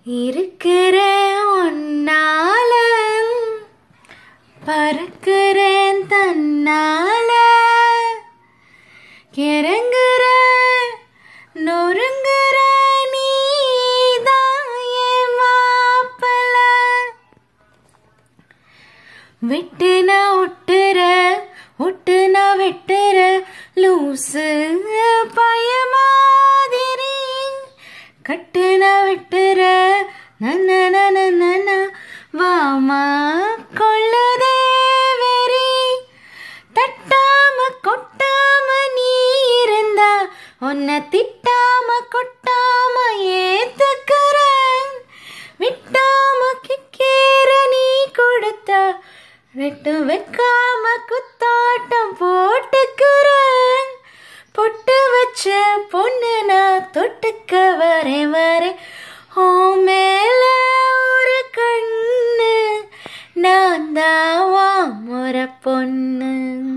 இருக்கிற ஒன்னால பறக்கிறேன் தன்னால கிறங்குற நொறுங்குற நீதான் என் மாப்பிள்ள விட்டுன ஒட்டுற ஒட்டுன வெட்டுற லூசு பய மாதிரி கட்டுன வெட்டுற நன்ன நன நன வாமா கொள்ளுதே வெறி தட்டாம கொட்டாம நீ இருந்தா உன்னை திட்டாம கொட்டாம ஏத்துக்கிறேன் விட்டாம கிக்கேற நீ கொடுத்தா விட்டு வைக்காம குத்தாட்டம் போட்டுக்கிறேன் பொட்டு வச்ச பொண்ணு நான் தொட்டுக்க வரேன் வரேன் ஓ மேல ஒரு கண்ணு நான் தான் முறை பொண்ணு